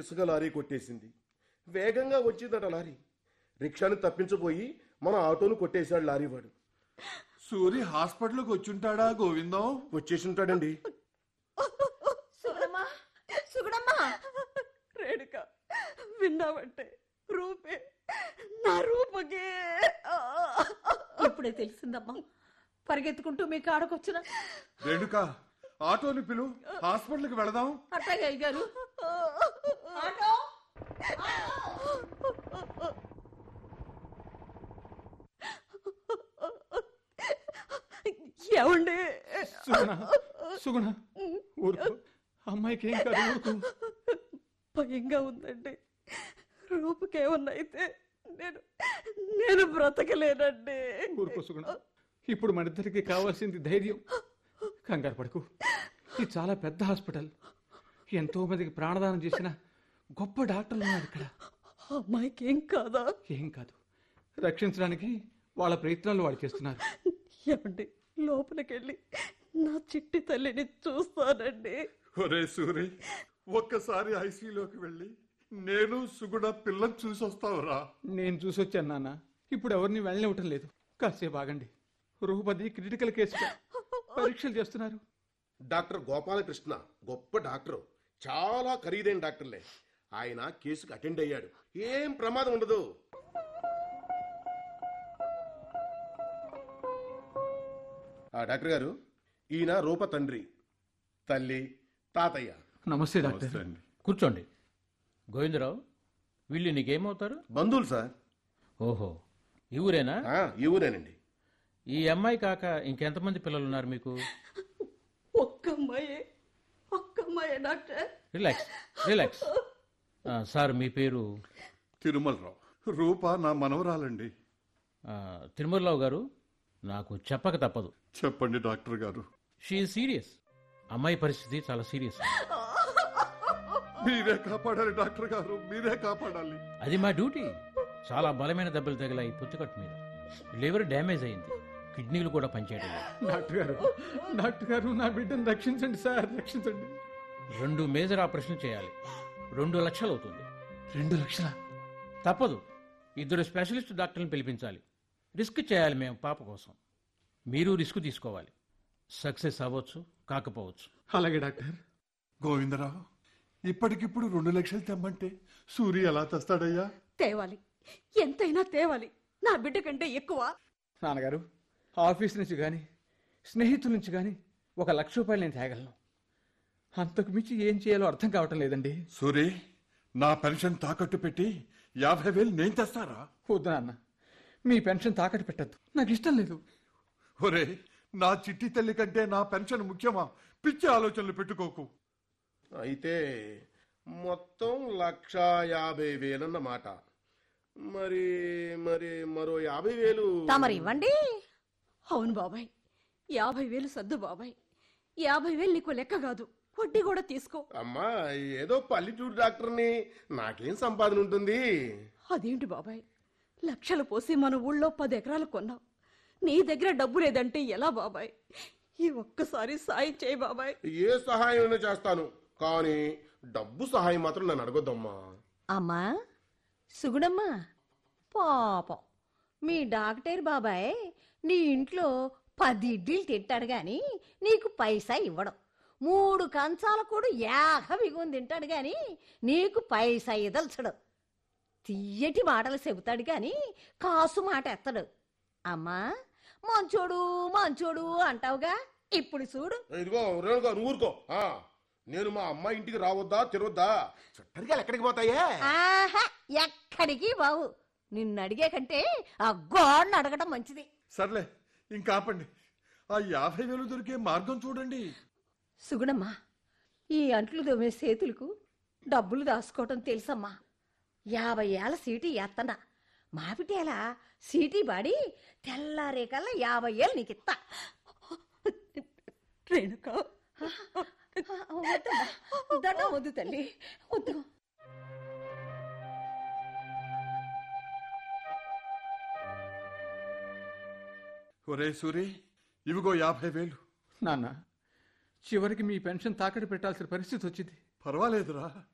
ఇసుక లారీ కొట్టేసింది వేగంగా వచ్చిందట లారీ రిక్షాని తప్పించబోయి మన ఆటోను కొట్టేశాడు లారీ వాడు సూరి హాస్పిటల్కి వచ్చుంటాడా గోవిందం వచ్చేసి ఉంటాడండి సుగుణమ్మా సుగుణమ్మా రేణుక విన్నావంటే రూపే నా రూపకే ఆ! ఇప్పుడే తెలిసిందమ్మా పరిగెత్తుకుంటూ మీ కాడకొచ్చిన రేణుక ఆటోని పిలు హాస్పిటల్కి వెళదాం అట్టగా అయ్యారు ఆటో ఏమండి సుగుణ సుగుణ ఊరుకో అమ్మాయికి ఏం కాదు ఊరుకో భయంగా ఉందండి రూపుకేమన్నా అయితే నేను నేను బ్రతకలేనండి ఊరుకో సుగుణ ఇప్పుడు మన ఇద్దరికి కావాల్సింది ధైర్యం కంగారు పడకు ఇది చాలా పెద్ద హాస్పిటల్ ఎంతో మందికి ప్రాణదానం చేసిన గొప్ప డాక్టర్లు ఉన్నారు ఇక్కడ అమ్మాయికి ఏం కాదా ఏం కాదు రక్షించడానికి వాళ్ళ ప్రయత్నాలు వాళ్ళు చేస్తున్నారు ఏమండి లోపలికెళ్ళి నా చిట్టి తల్లిని చూస్తానండి ఒరే సూరి ఒక్కసారి ఐసీలోకి వెళ్ళి నేను సుగుణ పిల్లని చూసి వస్తావురా నేను చూసొచ్చాను నాన్న ఇప్పుడు ఎవరిని వెళ్ళనివ్వటం లేదు కాసేపు ఆగండి రూపది క్రిటికల్ కేసు పరీక్షలు చేస్తున్నారు డాక్టర్ గోపాలకృష్ణ గొప్ప డాక్టర్ చాలా ఖరీదైన డాక్టర్లే ఆయన కేసుకు అటెండ్ అయ్యాడు ఏం ప్రమాదం ఉండదు ఆ డాక్టర్ గారు ఈయన రూప తండ్రి తల్లి తాతయ్య నమస్తే డాక్టర్ నమస్తే అండి. కూర్చోండి గోవిందరావు వీళ్ళు నీకేమవుతారు బంధువులు సార్ ఓహో ఈ ఊరేనా ఆ, ఈ ఊరేనండి ఈ అమ్మాయి కాక ఇంకెంతమంది పిల్లలు ఉన్నారు మీకు ఒక్క అమ్మాయే ఒక్క అమ్మాయే డాక్టర్ రిలాక్స్ రిలాక్స్ ఆ, సార్ మీ పేరు తిరుమలరావు రూప నా మనవరాలండి ఆ, తిరుమలరావు గారు నాకు చెప్పక తప్పదు చెప్పండి డాక్టర్ గారు షీ సీరియస్ అమ్మాయి పరిస్థితి చాలా సీరియస్ మీరే కాపాడాలి డాక్టర్ గారు మీరే కాపాడాలి అది మా డ్యూటీ చాలా బలమైన దెబ్బలు తగిలాయి పుత్తుకట్టు మీద లివర్ డ్యామేజ్ అయింది కిడ్నీలు కూడా పనిచేయడం లేదు డాక్టర్ గారు డాక్టర్ గారు నా బిడ్డను రక్షించండి సార్ రక్షించండి రెండు మేజర్ ఆపరేషన్ చేయాలి రెండు లక్షలు అవుతుంది రెండు లక్షల తప్పదు ఇద్దరు స్పెషలిస్ట్ డాక్టర్ని పిలిపించాలి రిస్క్ చేయాలి మేము పాప కోసం మీరు రిస్క్ తీసుకోవాలి సక్సెస్ అవ్వచ్చు కాకపోవచ్చు అలాగే డాక్టర్ గోవిందరావు ఇప్పటికిప్పుడు రెండు లక్షలు తెమ్మంటే సూరి ఎలా తెస్తాడయ్యా తేవాలి ఎంతైనా తేవాలి నా బిడ్డ కంటే ఎక్కువ నాన్నగారు ఆఫీస్ నుంచి కానీ స్నేహితుల నుంచి కానీ ఒక లక్ష రూపాయలు నేను తేగలను అంతకు మించి ఏం చేయాలో అర్థం కావటం లేదండి సూరి నా పెన్షన్ తాకట్టు పెట్టి యాభై వేలు నేను తెస్తారా వద్దు నాన్న మీ పెన్షన్ తాకట్టు పెట్టద్దు నాకు ఇష్టం లేదు ఒరే నా చిట్టి తల్లి కంటే నా పెన్షన్ ముఖ్యమా పిచ్చి ఆలోచనలు పెట్టుకోకు అయితే మొత్తం లక్ష యాభై వేలన్నమాట మరి మరి మరో యాభై వేలు తమరు ఇవ్వండి అవును బాబాయ్ యాభై వేలు సర్దు బాబాయ్ యాభై వేలు నీకు లెక్క కాదు వడ్డీ కూడా తీసుకో అమ్మా ఏదో పల్లెటూరు డాక్టర్ని నాకేం సంపాదన ఉంటుంది అదేంటి బాబాయ్ లక్షలు పోసి మన ఊళ్ళో పది ఎకరాలు కొన్నావు నీ దగ్గర డబ్బు లేదంటే ఎలా బాబాయ్ ఈ ఒక్కసారి సాయం చేయి బాబాయ్ ఏ సహాయం అయినా చేస్తాను కానీ డబ్బు సహాయం మాత్రం నన్ను అడగొద్దమ్మా అమ్మా సుగుణమ్మా పాపం మీ డాక్టర్ బాబాయ్ నీ ఇంట్లో పది ఇడ్లీలు తింటాడు గాని నీకు పైసా ఇవ్వడం మూడు కంచాల కూడా యాగ బిగుని తింటాడు గాని నీకు పైసా ఇదల్చడు తీయటి మాటలు చెబుతాడు గాని కాసు మాట ఎత్తడు అమ్మా మంచోడు మంచోడు అంటావుగా ఇప్పుడు చూడు ఇదిగో రేణుగా నువ్వు ఊరుకో ఆ, నేను మా అమ్మాయి ఇంటికి రావద్దా తిరగొద్దా చుట్టరికాయలు ఎక్కడికి పోతాయే ఆహా ఎక్కడికి బావు నిన్ను అడిగే కంటే ఆ గోడను అడగడం మంచిది సర్లే ఇంకా ఆపండి ఆ యాభై వేలు దొరికే మార్గం చూడండి సుగుణమ్మా ఈ అంట్లు దోమే చేతులకు డబ్బులు దాచుకోవటం తెలుసమ్మా యాభై ఏళ్ళ సీటీ ఎత్తనా మాపిటేలా సీటీ బాడి తెల్లారే కల్లా యాభై ఏళ్ళు నీకు ఇత్తా రేణుక వద్దమ్మా. దండం వద్దు తల్లి వద్దు ఒరే సూరి ఇవిగో యాభై వేలు నాన్న చివరికి మీ పెన్షన్ తాకట్టు పెట్టాల్సిన పరిస్థితి వచ్చింది పర్వాలేదురా